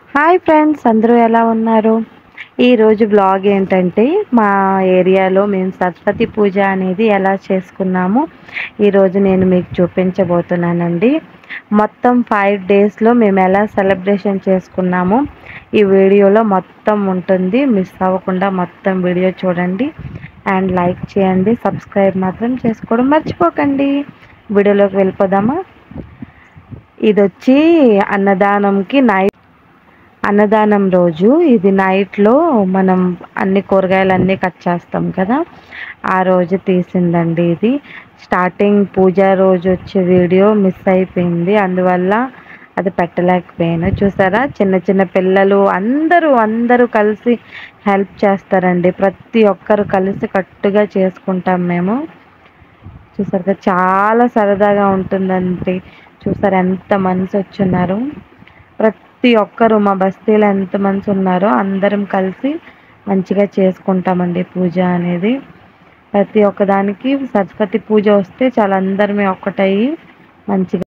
Hi friends అందరూ ఎలా ఉన్నారు ఈరోజు బ్లాగ్ ఏంటంటే మా ఏరియాలో మేము సరస్వతి పూజ అనేది ఎలా చేసుకున్నాము ఈరోజు నేను మీకు చూపించబోతున్నానండి మొత్తం ఫైవ్ డేస్లో మేము ఎలా సెలబ్రేషన్ చేసుకున్నాము ఈ వీడియోలో మొత్తం ఉంటుంది మిస్ అవ్వకుండా మొత్తం వీడియో చూడండి అండ్ లైక్ చేయండి సబ్స్క్రైబ్ మాత్రం చేసుకోవడం మర్చిపోకండి వీడియోలోకి వెళ్ళిపోదామా ఇది వచ్చి అన్నదానంకి నైట్ అన్నదానం రోజు ఇది నైట్లో మనం అన్ని కూరగాయలు అన్నీ కట్ చేస్తాం కదా ఆ రోజు తీసిందండి ఇది స్టార్టింగ్ పూజ రోజు వచ్చే వీడియో మిస్ అయిపోయింది అందువల్ల అది పెట్టలేకపోయాను చూసారా చిన్న చిన్న పిల్లలు అందరూ అందరూ కలిసి హెల్ప్ చేస్తారండి ప్రతి ఒక్కరు కలిసి కట్టుగా చేసుకుంటాం మేము చూసారు కదా చాలా సరదాగా ఉంటుందండి చూసారు ఎంత మంది వచ్చున్నారు ప్రతి ఒక్కరు మా బస్తీలో ఎంత మంది ఉన్నారో అందరం కలిసి మంచిగా చేసుకుంటామండి పూజ అనేది ప్రతి ఒక్కదానికి సరస్వతి పూజ వస్తే చాలా అందరమే ఒక్కటయ్యి మంచిగా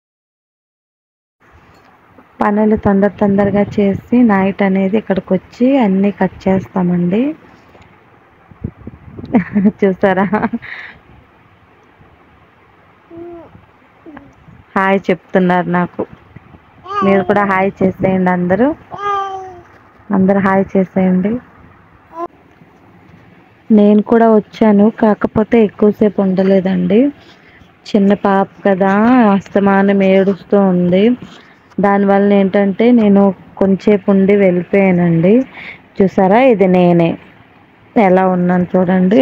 పనులు తొందర తొందరగా చేసి నైట్ అనేది ఇక్కడికి వచ్చి అన్నీ కట్ చేస్తామండి చూసారా హాయ్ చెప్తున్నారు నాకు మీరు కూడా హాయ్ చేసేయండి అందరూ అందరూ హాయ్ చేసేయండి నేను కూడా వచ్చాను కాకపోతే ఎక్కువసేపు ఉండలేదండి చిన్న పాప కదా అస్తమానం ఏడుస్తూ ఉంది దానివల్ల ఏంటంటే నేను కొంచెంసేపు ఉండి వెళ్ళిపోయానండి చూసారా ఇది నేనే ఎలా ఉన్నాను చూడండి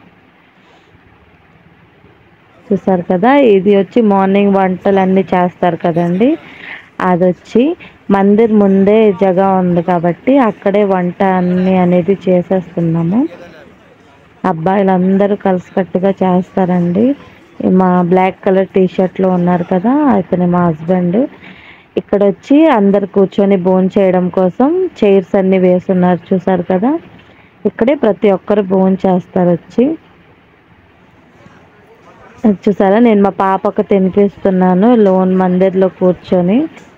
చూసారు కదా ఇది వచ్చి మార్నింగ్ వంటలు అన్నీ చేస్తారు కదండి అది వచ్చి మందిర్ ముందే జగ ఉంది కాబట్టి అక్కడే వంట అన్ని అనేది చేసేస్తున్నాము అబ్బాయిలు అందరూ కలిసికట్టుగా చేస్తారండి మా బ్లాక్ కలర్ టీ షర్ట్లో ఉన్నారు కదా అతను మా హస్బెండ్ ఇక్కడ వచ్చి అందరు కూర్చొని భోజనం చేయడం కోసం చైర్స్ అన్ని వేస్తున్నారు చూసారు కదా ఇక్కడే ప్రతి ఒక్కరు భోజనం చేస్తారు వచ్చి చూసారా నేను మా పాపకు తినిపిస్తున్నాను లోన్ మందిర్లో కూర్చొని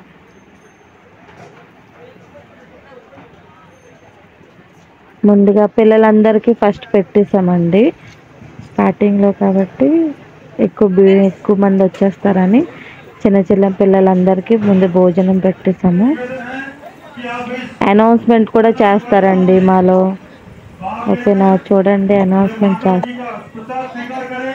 ముందుగా పిల్లలందరికీ ఫస్ట్ పెట్టేసామండి స్టార్టింగ్లో కాబట్టి ఎక్కువ బి- ఎక్కువ మంది వచ్చేస్తారని చిన్న చిన్న పిల్లలందరికీ ముందు భోజనం పెట్టేసాము అనౌన్స్మెంట్ కూడా చేస్తారండి మాలో ఓకేనా చూడండి అనౌన్స్మెంట్ చేస్తారు प्रसाद स्वीकार करें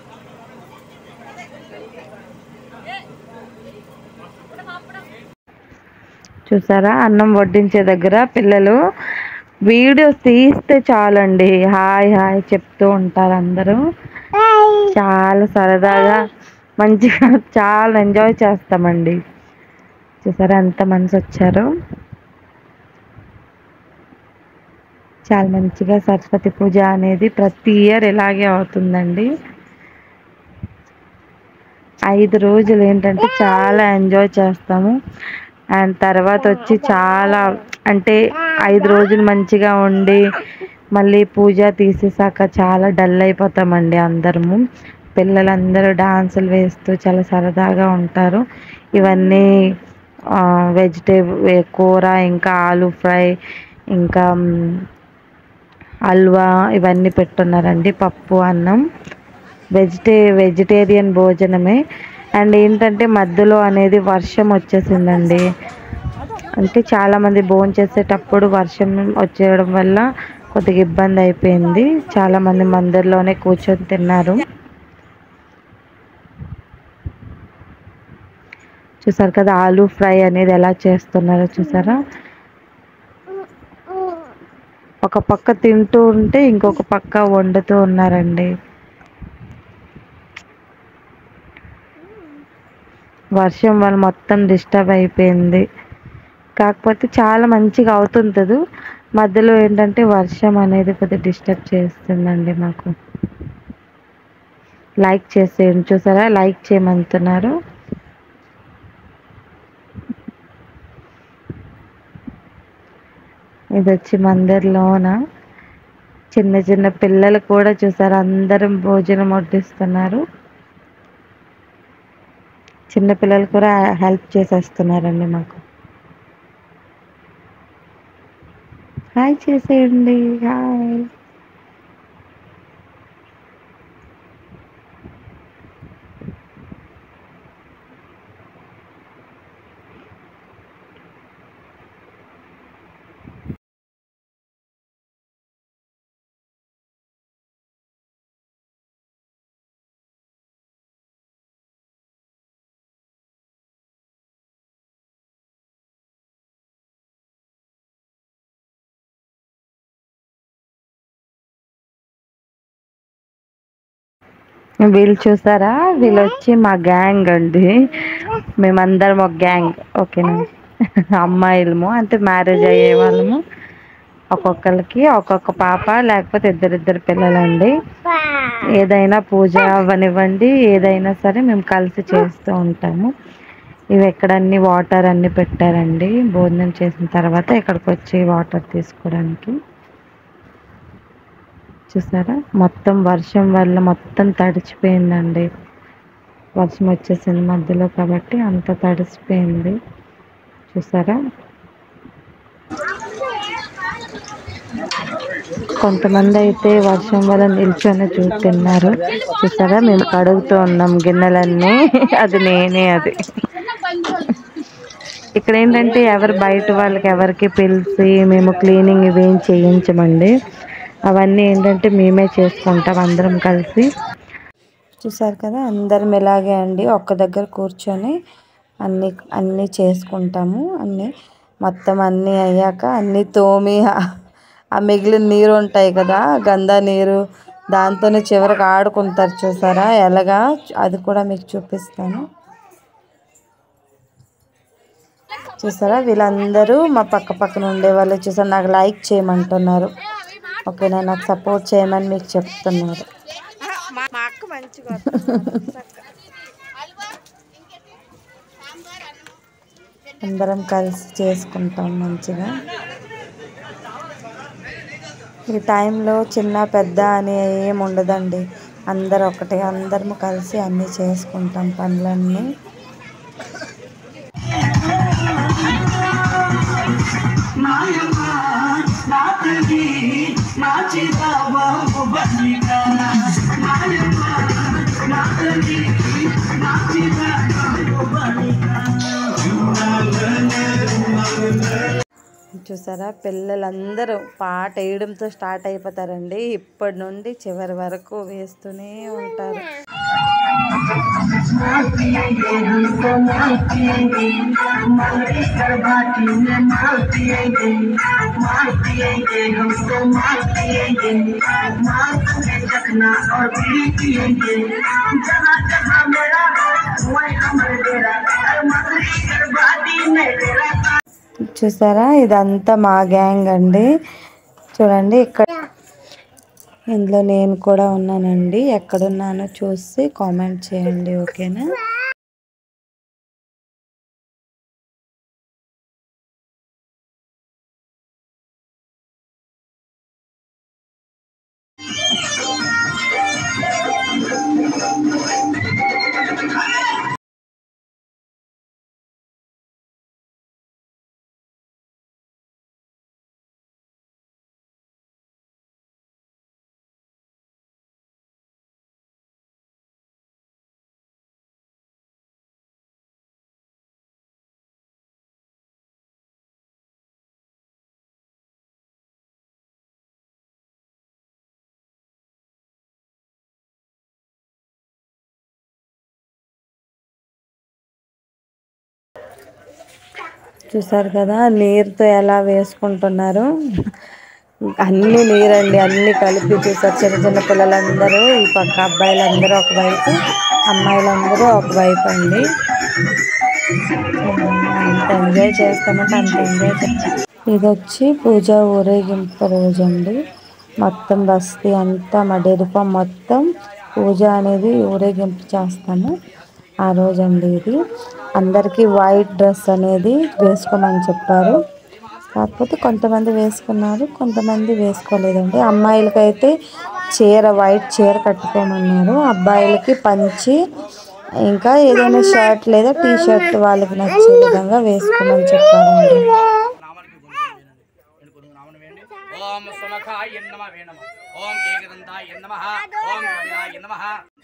చూసారా అన్నం వడ్డించే దగ్గర పిల్లలు వీడియోస్ తీస్తే చాలండి హాయ్ హాయ్ చెప్తూ ఉంటారు అందరూ చాలా సరదాగా మంచిగా చాలా ఎంజాయ్ చేస్తామండి చూసారా ఎంత మంది వచ్చారు చాలా మంచిగా సరస్వతి పూజ అనేది ప్రతి ఇయర్ ఇలాగే అవుతుందండి ఐదు రోజులు ఏంటంటే చాలా ఎంజాయ్ చేస్తాము అండ్ తర్వాత వచ్చి చాలా అంటే ఐదు రోజులు మంచిగా ఉండి మళ్ళీ పూజ తీసేసాక చాలా డల్ అయిపోతామండి అందరము పిల్లలందరూ డాన్సులు వేస్తూ చాలా సరదాగా ఉంటారు ఇవన్నీ వెజిటేబుల్ కూర ఇంకా ఆలు ఫ్రై ఇంకా మ్, హల్వా ఇవన్నీ పెట్టున్నారండి పప్పు అన్నం వెజిటే వెజిటేరియన్ భోజనమే అండ్ ఏంటంటే మధ్యలో అనేది వర్షం వచ్చేసిందండి అంటే చాలామంది భోజనం చేసేటప్పుడు వర్షం వచ్చేయడం వల్ల కొద్దిగా ఇబ్బంది అయిపోయింది చాలామంది మందిర్లోనే కూర్చొని తిన్నారు చూసారు కదా ఆలూ ఫ్రై అనేది ఎలా చేస్తున్నారో చూసారా ఒక పక్క తింటూ ఉంటే ఇంకొక పక్క వండుతూ ఉన్నారండి వర్షం వల్ల మొత్తం డిస్టర్బ్ అయిపోయింది కాకపోతే చాలా మంచిగా అవుతుంటుంది మధ్యలో ఏంటంటే వర్షం అనేది కొద్దిగా డిస్టర్బ్ చేస్తుందండి మాకు లైక్ చేసేయండి చూసారా లైక్ చేయమంటున్నారు ఇది వచ్చి మందిర్లోన చిన్న చిన్న పిల్లలు కూడా చూసారు అందరం భోజనం వడ్డిస్తున్నారు చిన్న పిల్లలు కూడా హెల్ప్ చేసేస్తున్నారండి మాకు హాయ్ చేసేయండి హాయ్ వీళ్ళు చూసారా వీళ్ళు వచ్చి మా గ్యాంగ్ అండి మేమందరం ఒక గ్యాంగ్ ఓకేనా అమ్మాయిలము అంటే మ్యారేజ్ అయ్యే వాళ్ళము ఒక్కొక్కరికి ఒక్కొక్క పాప లేకపోతే ఇద్దరిద్దరు పిల్లలండి ఏదైనా పూజ అవ్వనివ్వండి ఏదైనా సరే మేము కలిసి చేస్తూ ఉంటాము ఇవి ఎక్కడ అన్ని వాటర్ అన్ని పెట్టారండి భోజనం చేసిన తర్వాత ఇక్కడికి వచ్చి వాటర్ తీసుకోవడానికి చూసారా మొత్తం వర్షం వల్ల మొత్తం తడిచిపోయిందండి వర్షం వచ్చేసింది మధ్యలో కాబట్టి అంత తడిసిపోయింది చూసారా కొంతమంది అయితే వర్షం వల్ల నిల్చొని చూసి తిన్నారు చూసారా మేము కడుగుతూ ఉన్నాం గిన్నెలన్నీ అది నేనే అది ఇక్కడ ఏంటంటే ఎవరు బయట వాళ్ళకి ఎవరికి పిలిచి మేము క్లీనింగ్ ఇవేం చేయించమండి అవన్నీ ఏంటంటే మేమే చేసుకుంటాం అందరం కలిసి చూసారు కదా అందరం ఇలాగే అండి ఒక్క దగ్గర కూర్చొని అన్ని అన్నీ చేసుకుంటాము అన్నీ మొత్తం అన్నీ అయ్యాక అన్నీ తోమి ఆ మిగిలిన నీరు ఉంటాయి కదా గందా నీరు దాంతోనే చివరికి ఆడుకుంటారు చూసారా ఎలాగా అది కూడా మీకు చూపిస్తాను చూసారా వీళ్ళందరూ మా పక్క పక్కన ఉండే వాళ్ళు చూసారు నాకు లైక్ చేయమంటున్నారు ఓకేనా నాకు సపోర్ట్ చేయమని మీకు చెప్తున్నారు మా అక్క మంచిగా అందరం కలిసి చేసుకుంటాం మంచిగా ఈ టైంలో చిన్న పెద్ద అని ఏం ఉండదండి అందరు ఒకటే అందరము కలిసి అన్నీ చేసుకుంటాం పనులన్నీ చూసారా పిల్లలందరూ పాట వేయడంతో స్టార్ట్ అయిపోతారండి ఇప్పటి నుండి చివరి వరకు వేస్తూనే ఉంటారు చూసారా ఇదంతా మా గ్యాంగ్ అండి చూడండి ఇక్కడ ఇందులో నేను కూడా ఉన్నానండి ఎక్కడున్నానో చూసి కామెంట్ చేయండి ఓకేనా చూసారు కదా నీరుతో ఎలా వేసుకుంటున్నారు అన్ని నీరండి అన్ని కలిపి చూసారు చిన్న చిన్న పిల్లలందరూ ఈ పక్క అబ్బాయిలందరూ ఒకవైపు అమ్మాయిలందరూ ఒకవైపు అండి అంత ఎంజాయ్ చేస్తామంటే అంత ఎంజాయ్ చేస్తాం ఇది వచ్చి పూజ ఊరేగింపు రోజు అండి మొత్తం బస్తీ అంతా మా డెరుపం మొత్తం పూజ అనేది ఊరేగింపు చేస్తాము ఆ రోజు అండి ఇది అందరికీ వైట్ డ్రెస్ అనేది వేసుకోమని చెప్పారు కాకపోతే కొంతమంది వేసుకున్నారు కొంతమంది వేసుకోలేదండి అమ్మాయిలకైతే చీర వైట్ చీర కట్టుకోమన్నారు అబ్బాయిలకి పంచి ఇంకా ఏదైనా షర్ట్ లేదా టీ షర్ట్ వాళ్ళకి నచ్చే విధంగా వేసుకోమని చెప్పారండి ముఖాయ నమ వే నమ ఓం ఏకదంతాయ నమ ఓం కపిలాయ నమ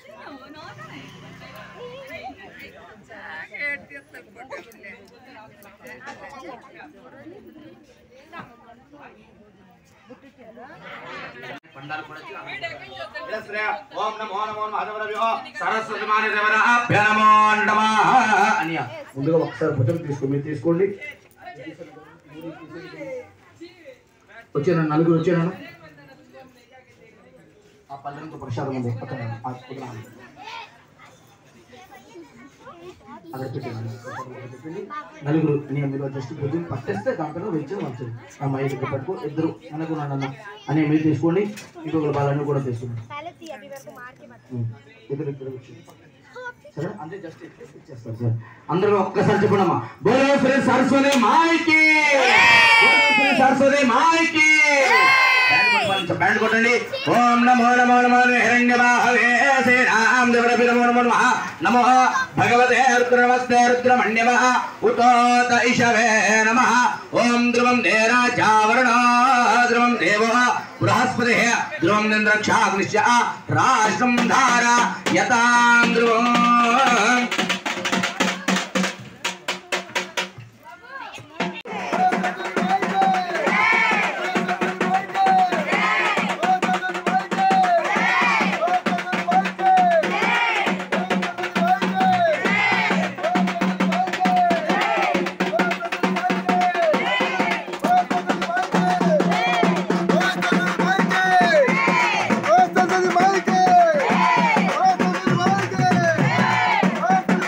పండాలు కూడా వచ్చిన ఓం నమో నమో మాధవరవ్యో సరస్వతి మానదేవరాభ్య నమో నమః అనియా ముందుగా ఒకసారి భుజం తీసుకో మీరు తీసుకోండి వచ్చాను నలుగురు వచ్చాను ఆ పల్లెంతో ప్రసాదం ఉంది పక్కన ఆ కుదురు ఆమె. అక్కడ పెట్టండి పెట్టండి నలుగురు నేను మీరు జస్ట్ భుజం పట్టేస్తే దాంట్లో వెచ్చని మంచిది ఆ మైక్ ఇక్కడ పట్టుకో ఇద్దరు మనకు నాన్న అనే మీరు తీసుకోండి ఇంకొకరు వాళ్ళని కూడా తీసుకోండి ఉం. ఇద్దరు ఇద్దరు కూర్చోండి. సరే అంటే జస్ట్ ఇచ్చేస్తారు సార్ అందరూ ఒక్కసారి చెప్పండమ్మా బోలో శ్రీ సరస్వతి మాయకి బోలో శ్రీ సరస్వతి మాయకి బ్యాండ్ కొట్టండి ఓం నమో నమో నమో హిరణ్య బాహవే శ్రీరామ్ దేవరపి నమో నమో నమః నమో భగవతే రుద్ర నమస్తే రుద్రమణ్యమ ఉతోత ఇషవే నమః ఓం ధ్రువం దేరాజావరణ ధ్రువం దేవో బృహస్పతి ధ్రువం ఇంద్రక్షాగ్నిశ్చ రాష్ట్రం ధార యతాం ధ్రువం Mike!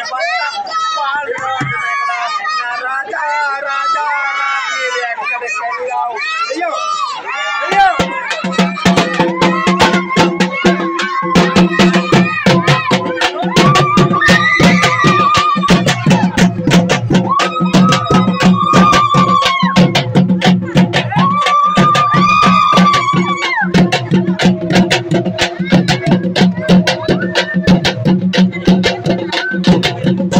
రాజా రాజా రాజీ ఎక్కడికి వెళ్ళావు అయ్యో అయ్యో ఆ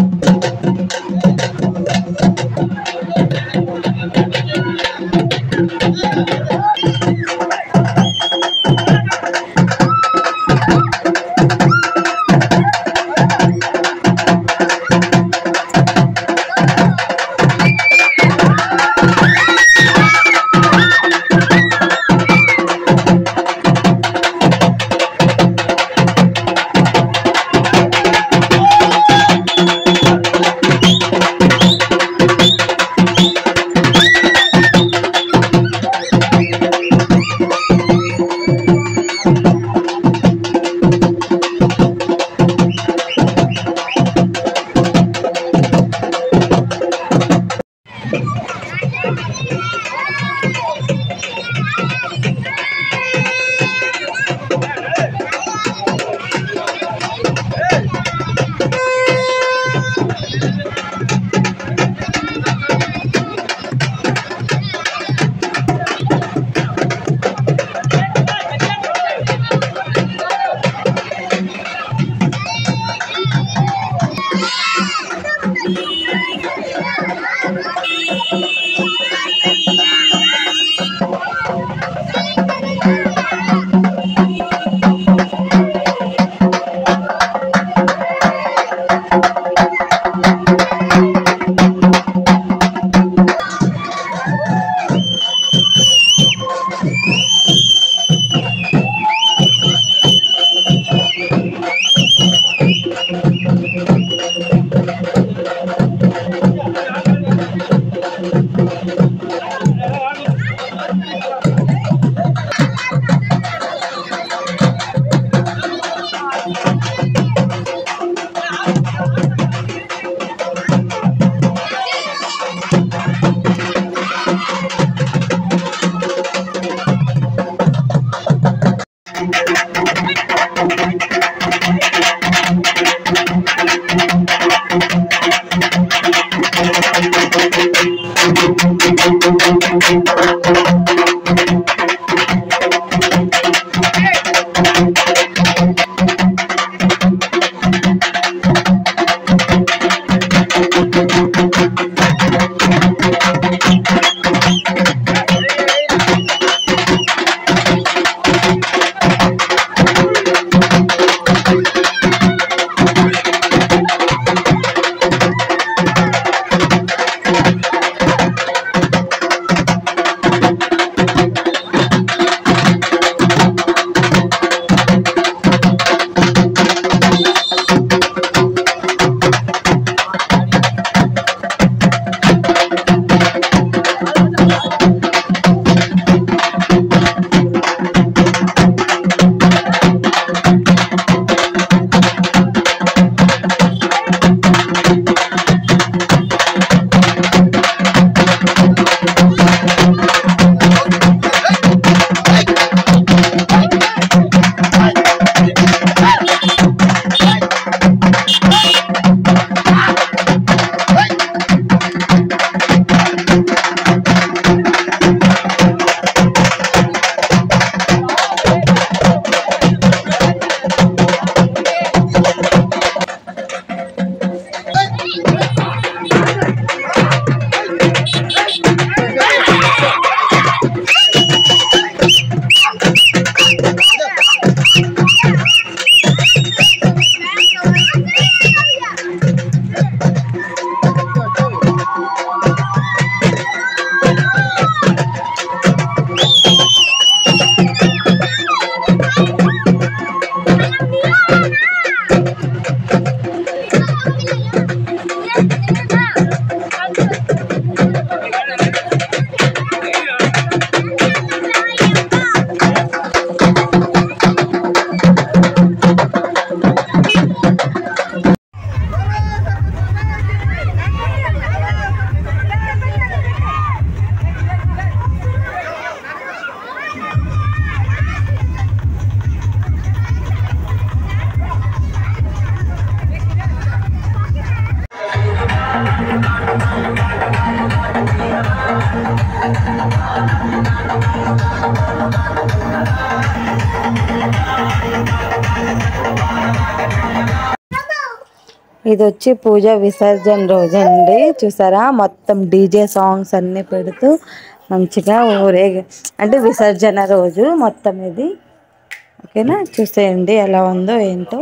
ఇది వచ్చి పూజ విసర్జన రోజు అండి చూసారా మొత్తం డీజే సాంగ్స్ అన్ని పెడుతూ మంచిగా ఊరేగి అంటే విసర్జన రోజు మొత్తం ఇది ఓకేనా చూసేయండి ఎలా ఉందో ఏంటో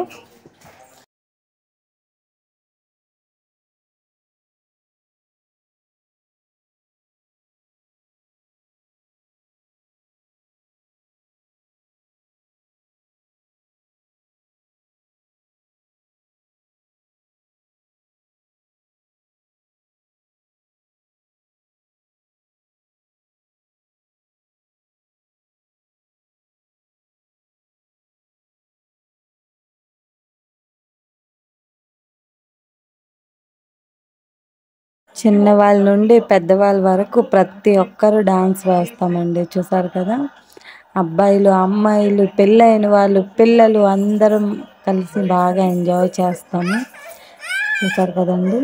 చిన్నవాళ్ళ నుండి పెద్దవాళ్ళ వరకు ప్రతి ఒక్కరు డాన్స్ వేస్తామండి చూసారు కదా అబ్బాయిలు అమ్మాయిలు పెళ్ళైన వాళ్ళు పిల్లలు అందరం కలిసి బాగా ఎంజాయ్ చేస్తాము చూసారు కదండి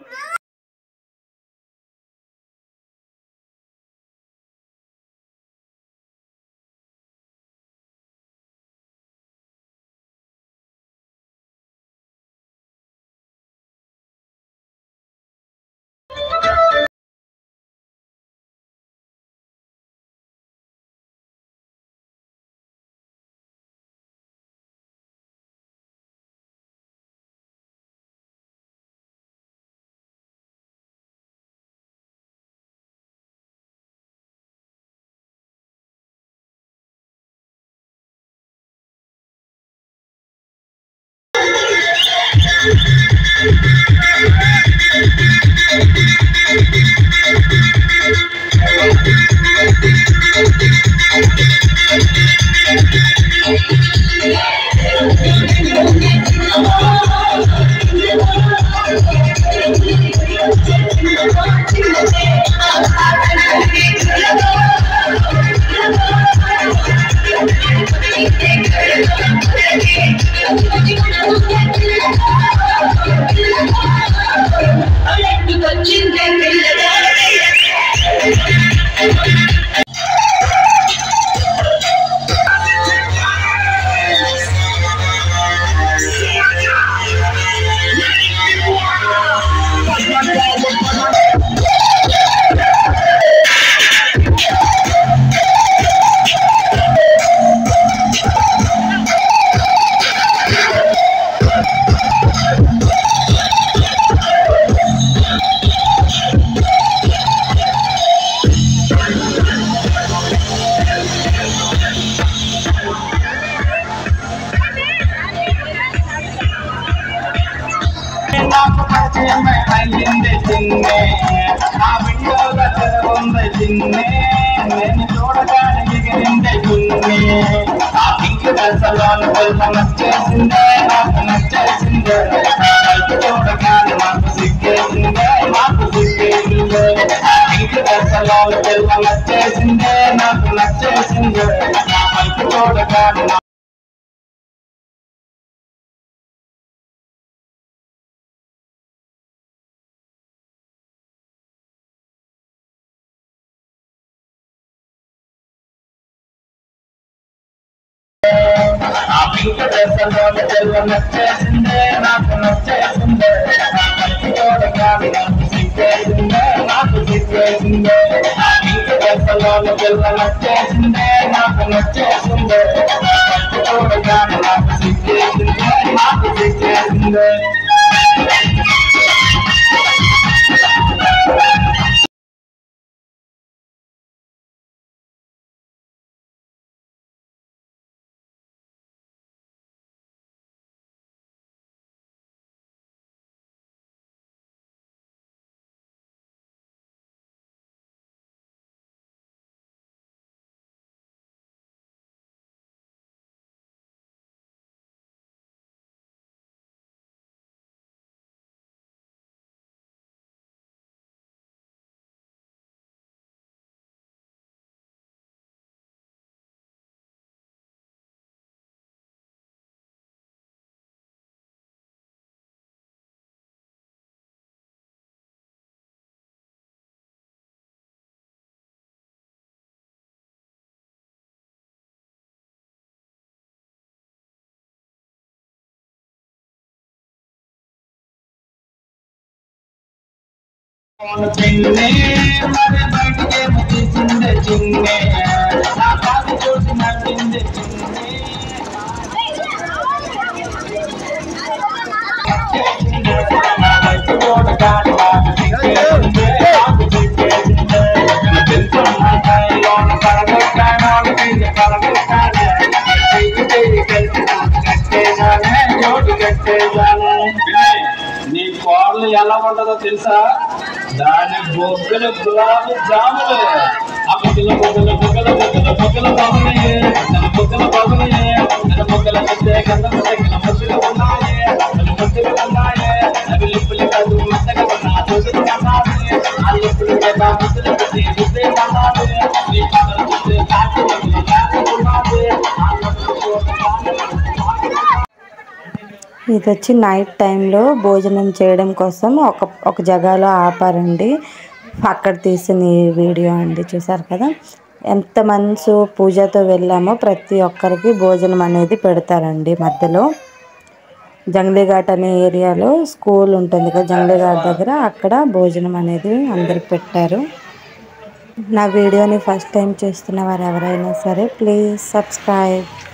నాకు పరిచయం అయ్యింది చిన్నే నా విండోగా తెరవుంది చిన్నే నేను చూడగానే ఎగిరింది చిన్నే ఆ పింక్ దశలోని పిల్ల నచ్చేసిందే నాకు నచ్చేసిందే నా వైపు చూడగానే మాకు సిగ్గేసిందే మాకు సిగ్గేసిందే ఆ పింక్ దశలోని పిల్ల నచ్చేసిందే నాకు నచ్చేసిందే నా వైపు చూడగానే నా ఆ పింక్ డ్రెస్సులోని తెల్ల నచ్చేసిందే నాకు నచ్చేసిందే నా కంటి చూడగానే నాకు సిగ్గేసిందే నాకు సిగ్గేసిందే ఆ పింక్ డ్రెస్సులోని తెల్ల నచ్చేసిందే నాకు నచ్చేసిందే నా కంటి చూడగానే నాకు సిగ్గేసిందే నాకు సిగ్గేసిందే చిన్నే మరి బయటికేమో తీసిందే చిన్నే నా కాదు చూసి నవ్విందే చిన్నే నా వైపు చూడగానే నాకు సిగ్గేసిందే, నాకు సిగ్గేసిందే. నా తెలుసు నా కైలోన పడగొట్టాను, ఆడపిల్ల పడగొట్టాను. చెయ్యి చెయ్యి కలిసి నాకు కట్టేశానే, జోడు కట్టేశానే. నీ కోడలు ఎలా ఉంటుందో తెలుసా దాని బొగ్గలు గులాబీ జాములు ఆ బొగ్గల బొగ్గల బొగ్గల బొగ్గల బొగ్గల బాగున్నాయి తన బొగ్గల బాగున్నాయి తన బొగ్గల మధ్య గంధం తగిన ముద్దులు ఉన్నాయి తన ముద్దులు ఉన్నాయి అవి లిప్పులు కాదు మెత్తగా ఉన్న దోసులు ఉన్నాయి ఆ లిప్పులు మీద ముద్దులు పెట్టి ముద్దే ఉన్నాయి నీ పాటలు చూస్తే కాకి ఉన్నది ఆ ముద్దులు ఇది వచ్చి నైట్ టైంలో భోజనం చేయడం కోసం ఒక ఒక జగాలో ఆపారండి అక్కడ తీసిన ఈ వీడియో అండి చూసారు కదా ఎంత మనసు పూజతో వెళ్ళామో ప్రతి ఒక్కరికి భోజనం అనేది పెడతారండి మధ్యలో జంగ్లీఘాట్ అనే ఏరియాలో స్కూల్ ఉంటుంది కదా జంగ్లీఘాట్ దగ్గర అక్కడ భోజనం అనేది అందరికి పెట్టారు నా వీడియోని ఫస్ట్ టైం చూస్తున్న వారు ఎవరైనా సరే ప్లీజ్ సబ్స్క్రైబ్